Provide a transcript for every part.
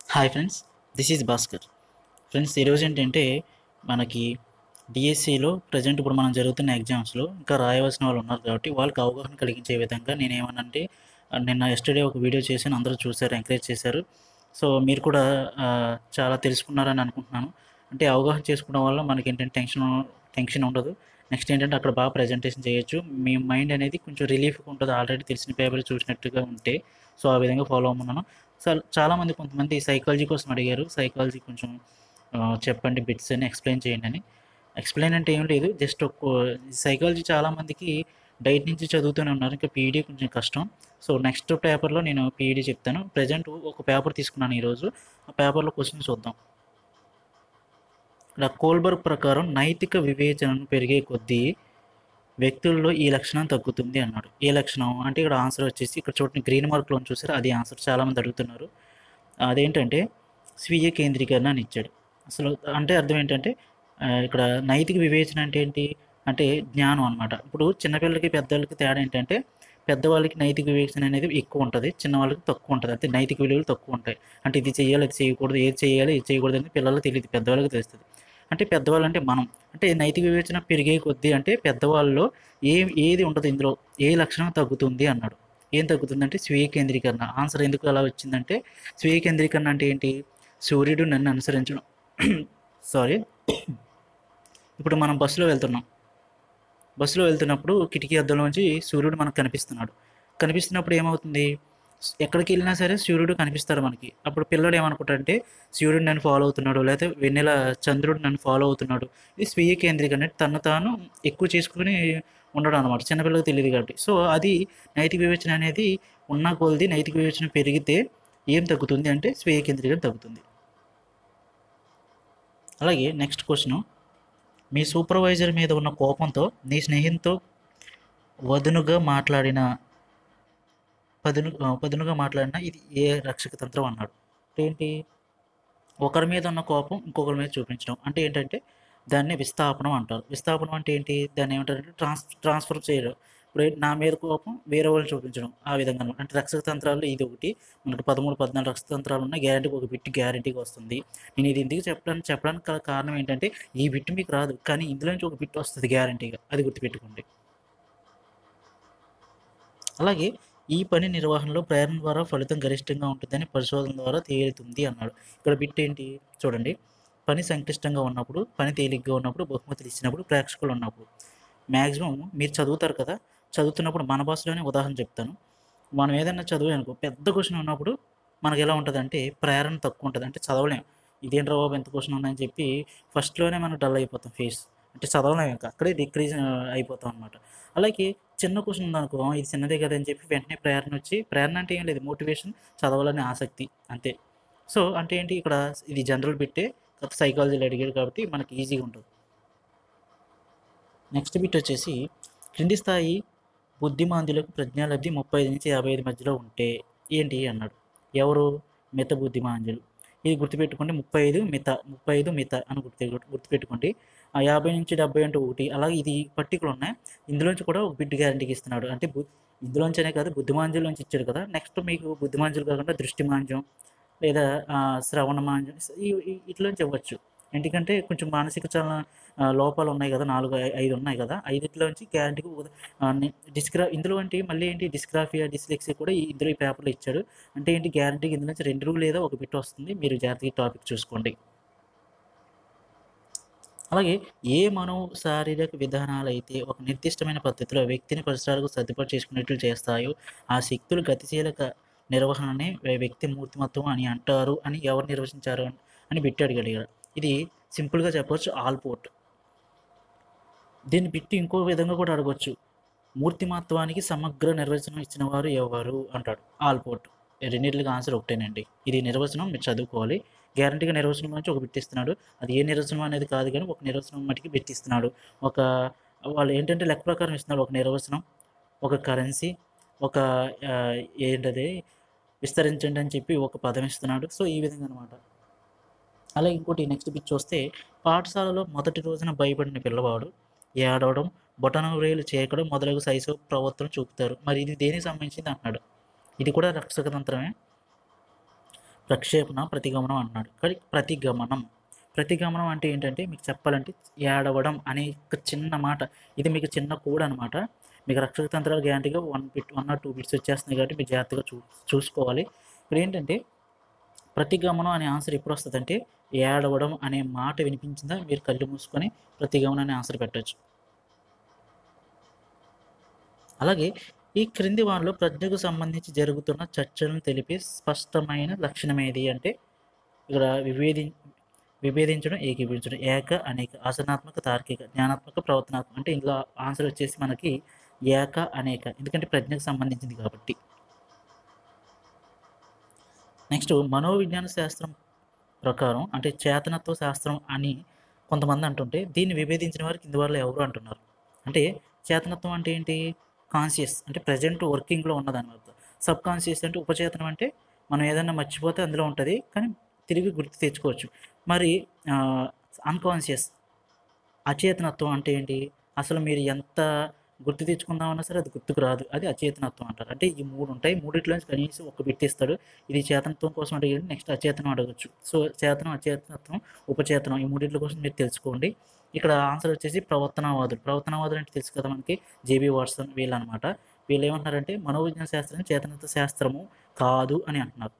hi friends this is Bhaskar friends ఈరోజు ఏంటంటే మనకి డిఎస్సిలో ప్రజెంట్ ఇప్పుడు మనం జరుగుతున్న ఎగ్జామ్స్లో ఇంకా రాయవలసిన వాళ్ళు ఉన్నారు కాబట్టి వాళ్ళకి అవగాహన కలిగించే విధంగా నేను ఏమనంటే ఆ, నిన్న ఎస్టర్డే ఒక వీడియో చేశాను అందరూ చూశారు ఎంకరేజ్ చేశారు సో మీరు కూడా ఆ, చాలా తెలుసుకున్నారని అనుకుంటున్నాను అంటే అవగాహన చేసుకోవడం వల్ల మనకి ఏంటంటే టెన్షన్ టెన్షన్ ఉండదు నెక్స్ట్ ఏంటంటే అక్కడ బాగా ప్రజెంటేషన్ చేయొచ్చు మీ మైండ్ అనేది కొంచెం రిలీఫ్గా ఉంటుంది ఆల్రెడీ తెలిసిన పేపర్ చూసినట్టుగా ఉంటే సో ఆ విధంగా ఫాలో అవ్వమన్నాను సో చాలామంది కొంతమంది సైకాలజీ కోసం అడిగారు సైకాలజీ కొంచెం ఆ, చెప్పండి బిట్స్ అని ఎక్స్ప్లెయిన్ చేయండి అని ఎక్స్ప్లెయిన్ అంటే ఏం లేదు జస్ట్ ఒక సైకాలజీ చాలామందికి డైట్ నుంచి చదువుతూనే ఉన్నారు ఇంకా పీఈడీ కొంచెం కష్టం సో నెక్స్ట్ పేపర్లో నేను పీఈడీ చెప్తాను ప్రజెంట్ ఒక పేపర్ తీసుకున్నాను ఈరోజు ఆ పేపర్లో క్వశ్చన్ చూద్దాం ఇక్కడ కోల్బర్గ్ ప్రకారం నైతిక వివేచనను పెరిగే కొద్దీ వ్యక్తుల్లో ఈ లక్షణం తగ్గుతుంది అన్నాడు ఏ లక్షణం అంటే ఇక్కడ ఆన్సర్ వచ్చేసి ఇక్కడ చూడండి గ్రీన్ మార్క్లో చూసారు అది ఆన్సర్ చాలామంది అడుగుతున్నారు అదేంటంటే స్వీయ కేంద్రీకరణ అని ఇచ్చాడు అసలు అంటే అర్థం ఏంటంటే ఆ, ఇక్కడ నైతిక వివేచన అంటే ఏంటి అంటే జ్ఞానం అనమాట ఇప్పుడు చిన్నపిల్లలకి పెద్దవాళ్ళకి తేడా ఏంటంటే పెద్దవాళ్ళకి నైతిక వివేచన అనేది ఎక్కువ ఉంటుంది చిన్నవాళ్ళకి తక్కువ ఉంటుంది అంటే నైతిక విలువలు తక్కువ ఉంటాయి అంటే ఇది చేయాలి అది చేయకూడదు ఏది చేయాలి ఇది చేయకూడదు అని పిల్లలకు తెలియదు పెద్దవాళ్ళకి తెలుస్తుంది అంటే పెద్దవాళ్ళు అంటే మనం అంటే నైతిక వివేచన పెరిగే కొద్దీ అంటే పెద్దవాళ్ళలో ఏ ఏది ఉండదు ఇందులో ఏ లక్షణం తగ్గుతుంది అన్నాడు ఏం తగ్గుతుంది అంటే స్వీయ కేంద్రీకరణ ఆన్సర్ ఎందుకు అలా వచ్చిందంటే స్వీయ కేంద్రీకరణ అంటే ఏంటి సూర్యుడు నన్ను అనుసరించడం సారీ ఇప్పుడు మనం బస్సులో వెళ్తున్నాం బస్సులో వెళ్తున్నప్పుడు కిటికీ అద్దంలోంచి సూర్యుడు మనకు కనిపిస్తున్నాడు కనిపిస్తున్నప్పుడు ఏమవుతుంది ఎక్కడికి వెళ్ళినా సరే సూర్యుడు కనిపిస్తాడు మనకి అప్పుడు పిల్లడు ఏమనుకుంటాడంటే సూర్యుడు నన్ను ఫాలో అవుతున్నాడు లేకపోతే వెన్నెల చంద్రుడు నన్ను ఫాలో అవుతున్నాడు ఇది స్వీయ కేంద్రీకరణ తను తాను ఎక్కువ చేసుకుని ఉండడం అనమాట చిన్నపిల్లలకు తెలియదు కాబట్టి సో అది నైతిక వివేచన అనేది ఉన్న కొలది నైతిక వివేచన పెరిగితే ఏం తగ్గుతుంది అంటే స్వీయ కేంద్రీకరణ తగ్గుతుంది అలాగే నెక్స్ట్ క్వశ్చన్ మీ సూపర్వైజర్ మీద ఉన్న కోపంతో నీ స్నేహితుతో వదునుగా మాట్లాడిన పదును ఆ, పదునుగా మాట్లాడిన ఇది ఏ రక్షక తంత్రం అన్నాడు అంటే ఏంటి ఒకరి మీద ఉన్న కోపం ఇంకొకరి మీద చూపించడం అంటే ఏంటంటే దాన్ని విస్థాపనం అంటారు విస్థాపనం అంటే ఏంటి దాన్ని ఏమంటారంటే ట్రాన్స్ ట్రాన్స్ఫర్ చేయడం ఇప్పుడు నా మీద కోపం వేరే వాళ్ళు చూపించడం ఆ విధంగా అన్నమాట అంటే రక్షక తంత్రాలు ఇది ఒకటి మనకు పదమూడు పద్నాలుగు రక్షక తంత్రాలు ఉన్నాయి గ్యారంటీకి ఒక బిట్ గ్యారంటీగా వస్తుంది నేను ఇది ఎందుకు చెప్పడానికి చెప్పడానికి గల కారణం ఏంటంటే ఈ బిట్ మీకు రాదు కానీ ఇందులో నుంచి ఒక బిట్ వస్తుంది గ్యారంటీగా అది గుర్తుపెట్టుకోండి అలాగే ఈ పని నిర్వహణలో ప్రేరణ ద్వారా ఫలితం గరిష్టంగా ఉంటుందని పరిశోధన ద్వారా తేలుతుంది అన్నాడు ఇక్కడ బిట్ ఏంటి చూడండి పని సంక్లిష్టంగా ఉన్నప్పుడు పని తేలిగ్గా ఉన్నప్పుడు బహుమతులు ఇచ్చినప్పుడు ప్రేక్షకులు ఉన్నప్పుడు మ్యాక్సిమం మీరు చదువుతారు కదా చదువుతున్నప్పుడు మన భాషలోనే ఉదాహరణ చెప్తాను మనం ఏదైనా చదువు అనుకో పెద్ద క్వశ్చన్ ఉన్నప్పుడు మనకి ఎలా ఉంటుంది అంటే ప్రేరణ తక్కువ ఉంటుంది అంటే చదవలేం ఇదేంట్రా బాబు ఎంత క్వశ్చన్ ఉందని చెప్పి ఫస్ట్లోనే మనం డల్ అయిపోతాం ఫేస్ అంటే చదవలేం ఇంకా అక్కడే డిక్రీజ్ అయిపోతాం అనమాట అలాగే చిన్న క్వశ్చన్ ఉందనుకో ఇది చిన్నదే కదా అని చెప్పి వెంటనే ప్రేరణ వచ్చి ప్రేరణ అంటే ఏం లేదు మోటివేషన్ చదవాలనే ఆసక్తి అంతే సో అంటే ఏంటి ఇక్కడ ఇది జనరల్ పెట్టే కొత్త సైకాలజీలో అడిగాడు కాబట్టి మనకి ఈజీగా ఉంటుంది నెక్స్ట్ బిట్ వచ్చేసి క్రింది స్థాయి బుద్ధిమాంద్యులకు ప్రజ్ఞాలబ్ధి ముప్పై ఐదు నుంచి యాభై ఐదు మధ్యలో ఉంటే ఏంటి అన్నాడు ఎవరు మిత బుద్ధిమాంద్యులు ఇది గుర్తుపెట్టుకోండి ముప్పై ఐదు మిత ముప్పై ఐదు మిత అని గుర్తు గుర్తుపెట్టుకోండి ఆ యాభై నుంచి డెబ్బై అంటే ఒకటి అలాగే ఇది పట్టికలు ఉన్నాయి ఇందులోంచి కూడా ఒక బిడ్ గ్యారంటీకి ఇస్తున్నాడు అంటే బు ఇందులోంచనే కాదు బుద్ధిమాంద్యులోంచి ఇచ్చాడు కదా నెక్స్ట్ మీకు బుద్ధిమాంద్యులు కాకుండా దృష్టిమాంద్యం లేదా ఆ, శ్రవణమాంద్యం ఈ- ఈ- ఇట్లోంచి ఇవ్వచ్చు ఎందుకంటే కొంచెం మానసిక చాలా ఆ, లోపాలు ఉన్నాయి కదా నాలుగు ఐ- ఐదు ఉన్నాయి కదా ఐదిట్లోంచి గ్యారంటీకి డిస్క్రా ఇందులో అంటే మళ్ళీ ఏంటి డిస్క్రాఫియా డిస్లెక్సీ కూడా ఈ- ఇందులో ఈ పేపర్లో ఇచ్చాడు అంటే ఏంటి గ్యారంటీకి ఇందులో నుంచి రెండు లేదా ఒక బిట్ వస్తుంది మీరు జాగ్రత్తగా టాపిక్ చూసుకోండి అలాగే ఏ మనో శారీరక విధానాలు అయితే ఒక నిర్దిష్టమైన పద్ధతిలో వ్యక్తిని పరిసరాలకు సర్దుబాటు చేసుకునేట్లు చేస్తాయో ఆ శక్తులు గతిశీలక నిర్వహణనే వ్య- వ్యక్తి మూర్తిమత్వం అని అంటారు అని ఎవరు నిర్వచించారు అని- అని పెట్టాడు ఇక్కడ ఇది సింపుల్గా చెప్పవచ్చు ఆల్పోర్ట్ దీన్ని బిట్టి ఇంకో విధంగా కూడా అడగవచ్చు మూర్తిమత్వానికి సమగ్ర నిర్వచనం ఇచ్చిన వారు ఎవరు అంటాడు ఆల్పోర్ట్ రెండింటికి ఆన్సర్ ఒకటేనండి ఇది నిర్వచనం మీరు చదువుకోవాలి గ్యారంటీగా నిర్వచనం నుంచి ఒక బిట్టిస్తున్నాడు అది ఏ నిర్వచనం అనేది కాదు కానీ ఒక నిర్వచనం మటుకి బిట్టిస్తున్నాడు ఒక వాళ్ళు ఏంటంటే లెక్క ప్రకారం ఇస్తున్నాడు ఒక నిర్వచనం ఒక కరెన్సీ ఒక ఆ, ఏంటది విస్తరించండి అని చెప్పి ఒక పదం ఇస్తున్నాడు సో ఈ విధంగా అనమాట అలాగే ఇంకోటి నెక్స్ట్ బిట్ చూస్తే పాఠశాలలో మొదటి రోజున భయపడిన పిల్లవాడు ఏడవడం బొటన రేలు చేయకడం మొదలగు సైజు ప్రవర్తన చూపుతారు మరి ఇది దేనికి సంబంధించింది అంటున్నాడు ఇది కూడా రక్షక తంత్రమే ప్రక్షేపణ ప్రతిగమనం అన్నాడు కానీ ప్రతిగమనం ప్రతిగమనం అంటే ఏంటంటే మీకు చెప్పాలంటే ఏడవడం అనే ఒక చిన్న మాట ఇది మీకు చిన్న కోడ్ అనమాట మీకు రక్షక తంత్రాలు గ్యారంటీగా one bit one or two bits వచ్చేస్తున్నాయి కాబట్టి మీరు జాగ్రత్తగా చూ చూసుకోవాలి ఇప్పుడు ఏంటంటే ప్రతిగమనం అనే ఆన్సర్ ఎప్పుడు వస్తుందంటే ఏడవడం అనే మాట వినిపించిందా మీరు కళ్ళు మూసుకొని ప్రతిగమనం అనే ఆన్సర్ పెట్టచ్చు అలాగే ఈ క్రింది వారిలో ప్రజ్ఞకు సంబంధించి జరుగుతున్న చర్చలను తెలిపే స్పష్టమైన లక్షణం ఏది అంటే ఇక్కడ విభేది విభేదించడం ఏకీభవించడం ఏక అనేక ఆసనాత్మక తార్కిక జ్ఞానాత్మక ప్రవర్తనాత్మక అంటే ఇందులో ఆన్సర్ వచ్చేసి మనకి ఏక అనేక ఎందుకంటే ప్రజ్ఞకు సంబంధించింది కాబట్టి నెక్స్ట్ మనోవిజ్ఞాన శాస్త్రం ప్రకారం అంటే చేతనత్వ శాస్త్రం అని కొంతమంది అంటుంటే దీన్ని విభేదించిన వారు కింది వాళ్ళు ఎవరు అంటున్నారు అంటే చేతనత్వం అంటే ఏంటి కాన్షియస్ అంటే ప్రజెంట్ వర్కింగ్లో ఉన్నదన్నమాట సబ్ కాన్షియస్ అంటే ఉపచేతనం అంటే మనం ఏదైనా మర్చిపోతే అందులో ఉంటుంది కానీ తిరిగి గుర్తు తెచ్చుకోవచ్చు మరి అన్కాన్షియస్ అచేతనత్వం అంటే ఏంటి అసలు మీరు ఎంత గుర్తు తెచ్చుకుందామన్నా సరే అది గుర్తుకు రాదు అది అచేతనత్వం అంటారు అంటే ఈ మూడు ఉంటాయి మూడిట్లో నుంచి కనీసం ఒక బిట్ ఇస్తాడు ఇది చేతనత్వం కోసం అడిగాడు నెక్స్ట్ అచేతనం అడగచ్చు సో చేతనం అచేతనత్వం ఉపచేతనం ఈ మూడిట్ల కోసం మీరు తెలుసుకోండి ఇక్కడ ఆన్సర్ వచ్చేసి ప్రవర్తనవాదులు ప్రవర్తనవాదులు అంటే తెలుసు కదా మనకి జేబీ వాట్సన్ వీళ్ళు అనమాట వీళ్ళు ఏమంటున్నారంటే మనోవిజ్ఞాన శాస్త్రం చేతనత్వ శాస్త్రము కాదు అని అంటున్నారు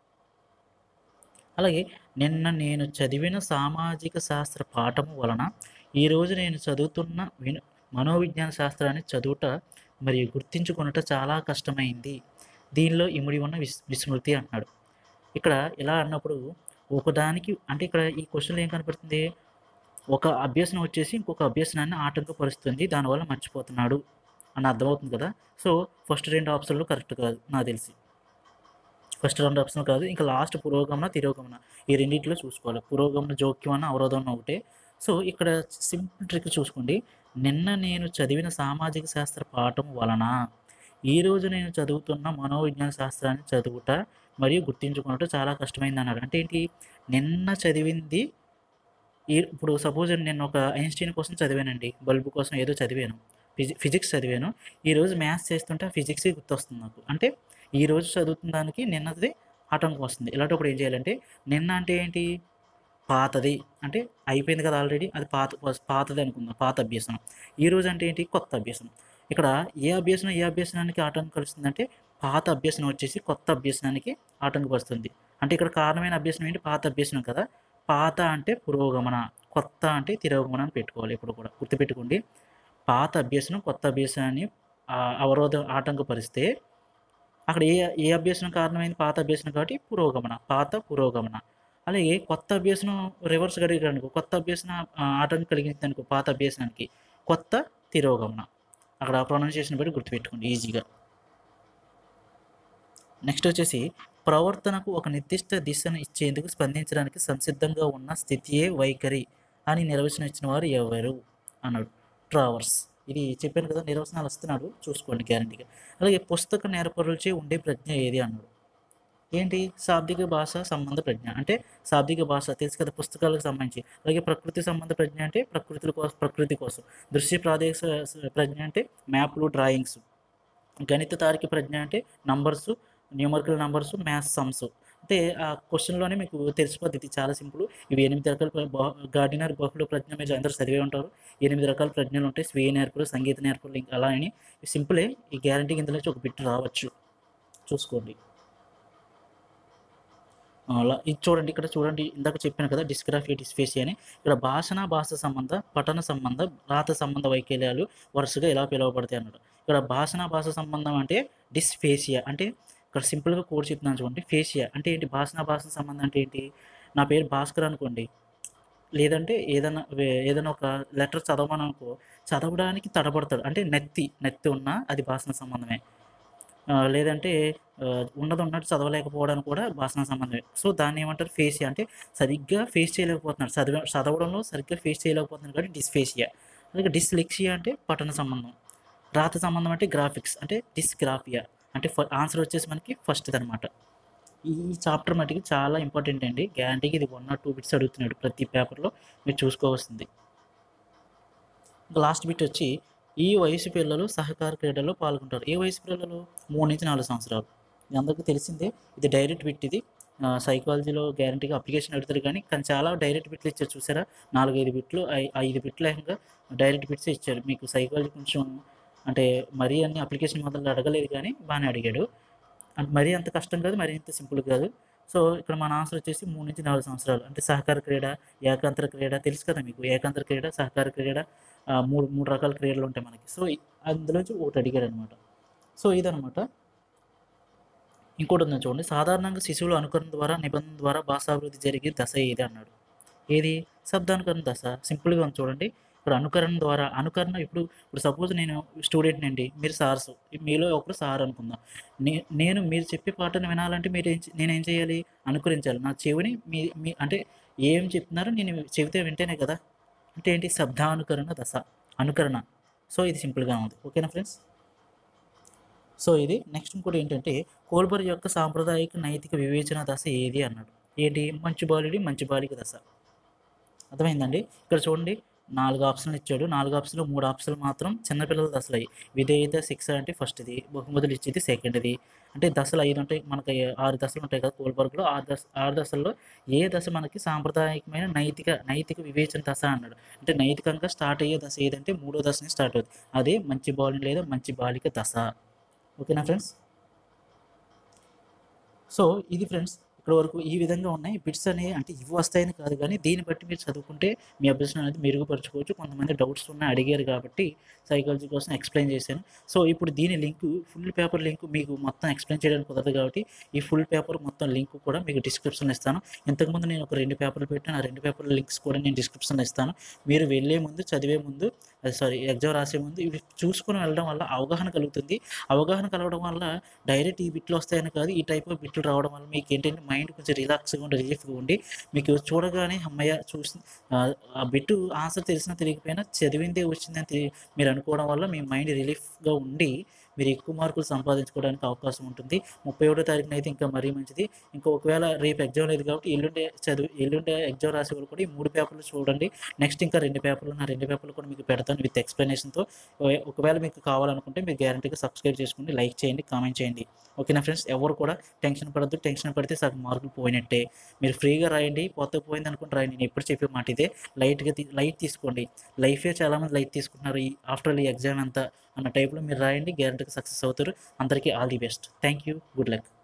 అలాగే నిన్న నేను చదివిన సామాజిక శాస్త్ర పాఠము వలన ఈరోజు నేను చదువుతున్న విను మనోవిజ్ఞాన శాస్త్రాన్ని చదువుట మరియు గుర్తించుకొనుట చాలా కష్టమైంది దీనిలో ఇముడి ఉన్న విస్ విస్మృతి అంటున్నాడు ఇక్కడ ఇలా అన్నప్పుడు ఒకదానికి అంటే ఇక్కడ ఈ క్వశ్చన్లో ఏం కనపడుతుంది ఒక అభ్యసనం వచ్చేసి ఇంకొక అభ్యసనాన్ని ఆటంకపరుస్తుంది దానివల్ల మర్చిపోతున్నాడు అని అర్థమవుతుంది కదా సో ఫస్ట్ రెండు ఆప్షన్లు కరెక్ట్ కాదు నాకు తెలిసి ఫస్ట్ రెండు ఆప్షన్ కాదు ఇంకా లాస్ట్ పురోగమన తిరోగమన ఈ రెండింటిలో చూసుకోవాలి పురోగమన జోక్యం అన్న అవరోధం ఒకటే సో ఇక్కడ సింపుల్ ట్రిక్ చూసుకోండి నిన్న నేను చదివిన సామాజిక శాస్త్ర పాఠం వలన ఈరోజు నేను చదువుతున్న మనోవిజ్ఞాన శాస్త్రాన్ని చదువుట మరియు గుర్తించుకున్నట్టు చాలా కష్టమైంది అన్నాడు అంటే ఏంటి నిన్న చదివింది ఈ ఇప్పుడు సపోజ్ నేను ఒక ఐన్స్టీన్ కోసం చదివానండి బల్బు కోసం ఏదో చదివాను ఫిజి ఫిజిక్స్ చదివాను ఈరోజు మ్యాథ్స్ చేస్తుంటే ఆ ఫిజిక్స్ గుర్తొస్తుంది నాకు అంటే ఈ రోజు చదువుతున్న దానికి నిన్నది ఆటంకం వస్తుంది ఇలాంటప్పుడు ఏం చేయాలంటే నిన్న అంటే ఏంటి పాతది అంటే అయిపోయింది కదా ఆల్రెడీ అది పాత పాతది అనుకుందాం పాత అభ్యసనం ఈ రోజు అంటే ఏంటి కొత్త అభ్యసనం ఇక్కడ ఏ అభ్యసనం ఏ అభ్యసనానికి ఆటంకం కలుస్తుందంటే పాత అభ్యసనం వచ్చేసి కొత్త అభ్యసనానికి ఆటంకపరుస్తుంది అంటే ఇక్కడ కారణమైన అభ్యసనం ఏంటి పాత అభ్యసనం కదా పాత అంటే పురోగమన కొత్త అంటే తిరోగమన అని పెట్టుకోవాలి ఇప్పుడు కూడా గుర్తుపెట్టుకోండి పాత అభ్యసనం కొత్త అభ్యసనాన్ని ఆ, అవరోధం ఆటంకపరిస్తే అక్కడ ఏ ఏ అభ్యసనం కారణమైంది పాత అభ్యసనం కాబట్టి పురోగమన పాత పురోగమన అలాగే కొత్త అభ్యసనం రివర్స్ కలిగారు అనుకో కొత్త అభ్యసన ఆ, ఆటంకం కలిగింది అనుకో పాత అభ్యసనానికి కొత్త తిరోగమన అక్కడ ప్రొనౌన్సియేషన్ బట్టి గుర్తుపెట్టుకోండి ఈజీగా నెక్స్ట్ వచ్చేసి ప్రవర్తనకు ఒక నిర్దిష్ట దిశను ఇచ్చేందుకు స్పందించడానికి సంసిద్ధంగా ఉన్న స్థితియే వైఖరి అని నిర్వచనం ఇచ్చిన వారు ఎవరు అన్నాడు ట్రావర్స్ ఇది చెప్పాను కదా నిర్వచనాలు వస్తున్నాడు చూసుకోండి గ్యారంటీగా అలాగే పుస్తక నేర్పరులచే ఉండే ప్రజ్ఞ ఏది అన్నాడు ఏంటి శాబ్దిక భాష సంబంధ ప్రజ్ఞ అంటే శాబ్దిక భాష తెలుసు కదా పుస్తకాలకు సంబంధించి అలాగే ప్రకృతి సంబంధ ప్రజ్ఞ అంటే ప్రకృతి కోసం ప్రకృతి కోసం దృశ్య ప్రాదేశిక స- ప్రజ్ఞ అంటే మ్యాప్లు డ్రాయింగ్స్ గణిత తార్కిక ప్రజ్ఞ అంటే numbers numerical numbers maths sums అంటే ఆ క్వశ్చన్లోనే మీకు తెలిసిపోద్ది ఇది చాలా సింపుల్ ఇవి ఎనిమిది రకాల ప్ర- బహు- గార్డినర్ బహుళ ప్రజ్ఞ మీరు అందరూ చదివే ఉంటారు ఎనిమిది రకాల ప్రజ్ఞలు ఉంటాయి స్వీయ నేర్పులు సంగీత నేర్పులు ఇంకా అలా అని సింపులే ఈ గ్యారంటీ కింద నుంచి ఒక బిట్ రావచ్చు చూసుకోండి అలా ఇది చూడండి ఇక్కడ చూడండి ఇందాక చెప్పాను కదా డిస్గ్రాఫియా డిస్ఫేసియా అని ఇక్కడ భాషణ భాష సంబంధ పఠన సంబంధ రాత సంబంధ వైకల్యాలు వరుసగా ఎలా పిలువబడతాయి అన్నాడు ఇక్కడ భాషణ భాష సంబంధం అంటే డిస్ఫేసియా అంటే ఇక్కడ సింపుల్గా కోడ్ చెప్తున్నాను చూడండి ఫేసియా అంటే ఏంటి భాషణ భాష సంబంధం అంటే ఏంటి నా పేరు భాస్కర్ అనుకోండి లేదంటే ఏదైనా వే- ఏదైనా ఒక లెటర్ చదవమని అనుకో చదవడానికి తడబడతాడు అంటే నెత్తి నెత్తి ఉన్నా అది భాషణ సంబంధమే ఆ, లేదంటే ఆ, ఉన్నది ఉన్నట్టు చదవలేకపోవడానికి కూడా భాషణ సంబంధమే సో దాన్ని ఏమంటారు ఫేసియా అంటే సరిగ్గా ఫేస్ చేయలేకపోతున్నాడు చదివ చదవడంలో సరిగ్గా ఫేస్ చేయలేకపోతున్నాడు కాబట్టి డిస్ఫేసియా అలాగే డిస్లెక్సియా అంటే పఠన సంబంధం రాత సంబంధం అంటే గ్రాఫిక్స్ అంటే డిస్గ్రాఫియా అంటే ఆన్సర్ వచ్చేసి మనకి ఫస్ట్ అనమాట ఈ చాప్టర్ మటుకి చాలా ఇంపార్టెంట్ అండి గ్యారంటీకి ఇది వన్ ఆర్ టూ బిట్స్ అడుగుతున్నాడు ప్రతి పేపర్లో మీరు చూసుకోవాల్సింది లాస్ట్ బిట్ వచ్చి ఈ వయసు పిల్లలు సహకార క్రీడల్లో పాల్గొంటారు ఏ వయసు పిల్లలు మూడు నుంచి నాలుగు సంవత్సరాలు ఇది అందరికీ తెలిసిందే ఇది డైరెక్ట్ బిట్ ఇది సైకాలజీలో గ్యారంటీగా అప్లికేషన్ అడుగుతారు కానీ కానీ చాలా డైరెక్ట్ బిట్లు ఇచ్చారు చూసారా నాలుగైదు బిట్లు ఐ- ఐదు బిట్లు ఏకంగా డైరెక్ట్ బిట్స్ ఇచ్చారు మీకు సైకాలజీ కొంచెం అంటే మరీ అన్ని అప్లికేషన్ మొదలు అడగలేదు కానీ బాగానే అడిగాడు అంటే మరీ అంత కష్టం కాదు మరీ అంత సింపుల్ కాదు సో ఇక్కడ మన ఆన్సర్ వచ్చేసి మూడు నుంచి నాలుగు సంవత్సరాలు అంటే సహకార క్రీడ ఏకాంతర క్రీడ తెలుసు కదా మీకు ఏకాంతర క్రీడ సహకార క్రీడ ఆ, మూడు మూడు రకాల క్రీడలు ఉంటాయి మనకి సో ఇ- అందులోంచి ఒకటి అడిగాడు అనమాట సో ఇదనమాట ఇంకోటి ఉందని చూడండి సాధారణంగా శిశువుల అనుకరణ ద్వారా నిబంధన ద్వారా భాషాభివృద్ధి జరిగే దశ ఏది అన్నాడు ఏది శబ్దానుకరణ దశ సింపుల్గా ఉంది చూడండి ఇప్పుడు అనుకరణ ద్వారా అనుకరణ ఇప్పుడు ఇప్పుడు సపోజ్ నేను స్టూడెంట్ అండి మీరు సార్స్ మీలో ఒకరు సార్ అనుకుందాం నే నేను మీరు చెప్పే పాటను వినాలంటే మీరు ఏం చే- నేను ఏం చేయాలి అనుకరించాలి నా చెవిని మీ మీ అంటే ఏం చెప్తున్నారో నేను చెబితే వింటేనే కదా అంటే ఏంటి శబ్దానుకరణ దశ అనుకరణ సో ఇది సింపుల్గా ఉంది ఓకేనా ఫ్రెండ్స్ సో ఇది నెక్స్ట్ ఇంకోటి ఏంటంటే కోల్బర్ యొక్క సాంప్రదాయిక నైతిక వివేచన దశ ఏది అన్నాడు ఏంటి మంచి బాలుడి మంచి బాలిక దశ అర్థమైందండి ఇక్కడ చూడండి నాలుగు ఆప్షన్లు ఇచ్చాడు నాలుగు ఆప్షన్లు మూడు ఆప్షన్లు మాత్రం చిన్నపిల్లల దశలు అయ్యి విధేయత శిక్ష అంటే ఫస్ట్ది బహుమతులు ఇచ్చేది సెకండ్ది అంటే దశలు ఐదు ఉంటాయి మనకి ఆరు దశలు ఉంటాయి కదా కోల్బర్గ్లో ఆరు దశ ఆరు దశల్లో ఏ దశ మనకి సాంప్రదాయకమైన నైతిక నైతిక వివేచన దశ అన్నాడు అంటే నైతికంగా స్టార్ట్ అయ్యే దశ ఏదంటే మూడో దశ నుంచి స్టార్ట్ అవుతుంది అదే మంచి బాలుని లేదా మంచి బాలిక దశ ఓకేనా ఫ్రెండ్స్ సో ఇది ఫ్రెండ్స్ ఇక్కడ వరకు ఈ విధంగా ఉన్నాయి బిట్స్ అనేవి అంటే ఇవి వస్తాయని కాదు కానీ దీన్ని బట్టి మీరు చదువుకుంటే మీ అభ్యసనం అనేది మెరుగుపరచుకోవచ్చు కొంతమంది డౌట్స్ ఉన్నాయి అడిగారు కాబట్టి సైకాలజీ కోసం ఎక్స్ప్లెయిన్ చేశాను సో ఇప్పుడు దీని లింక్ ఫుల్ పేపర్ లింక్ మీకు మొత్తం ఎక్స్ప్లెయిన్ చేయడానికి కుదరదు కాబట్టి ఈ ఫుల్ పేపర్ మొత్తం లింక్ కూడా మీకు డిస్క్రిప్షన్లో ఇస్తాను ఇంతకుముందు నేను ఒక రెండు పేపర్లు పెట్టాను ఆ రెండు పేపర్ లింక్స్ కూడా నేను డిస్క్రిప్షన్లో ఇస్తాను మీరు వెళ్ళే ముందు చదివే ముందు సారీ ఎగ్జామ్ రాసే ముందు ఇవి చూసుకొని వెళ్ళడం వల్ల అవగాహన కలుగుతుంది అవగాహన కలగడం వల్ల డైరెక్ట్ ఈ బిట్లు వస్తాయని కాదు ఈ టైప్ ఆఫ్ బిట్లు రావడం వల్ల మీకు ఏంటంటే మైండ్ కొంచెం రిలాక్స్గా ఉండి రిలీఫ్గా ఉండి మీకు చూడగానే అమ్మయ్య చూసి ఆ, ఆ బిట్టు ఆన్సర్ తెలిసినా తెలియకపోయినా చదివిందే వచ్చిందని తెలి- మీరు అనుకోవడం వల్ల మీ మైండ్ రిలీఫ్గా ఉండి మీరు ఎక్కువ మార్కులు సంపాదించుకోవడానికి అవకాశం ఉంటుంది ముప్పై ఒకటో తారీఖున అయితే ఇంకా మరీ మంచిది ఇంకా ఒకవేళ రేపు ఎగ్జామ్ లేదు కాబట్టి ఎల్లుండే చదువు ఎల్లుండే ఎగ్జామ్ రాసే వాళ్ళు కూడా ఈ మూడు పేపర్లు చూడండి నెక్స్ట్ ఇంకా రెండు పేపర్లు నా రెండు పేపర్లు కూడా మీకు పెడతాను విత్ ఎక్స్ప్లెనేషన్తో ఒకవేళ మీకు కావాలనుకుంటే మీరు గ్యారంటీగా సబ్స్క్రైబ్ చేసుకోండి లైక్ చేయండి కామెంట్ చేయండి ఓకేనా ఫ్రెండ్స్ ఎవరు కూడా టెన్షన్ పడద్దు టెన్షన్ పడితే సగం మార్కులు పోయినట్టే మీరు ఫ్రీగా రాయండి పోతే పోయింది అనుకుంటే రాయండి నేను ఎప్పుడు చెప్పే మాట ఇదే లైట్గా లైట్ తీసుకోండి లైఫే చాలామంది లైట్ తీసుకుంటున్నారు ఈ ఆఫ్టర్ ఈ ఎగ్జామ్ అంతా అన్న టైప్లో మీరు రాయండి గ్యారంటీగా సక్సెస్ అవుతారు అందరికీ all the best thank you good luck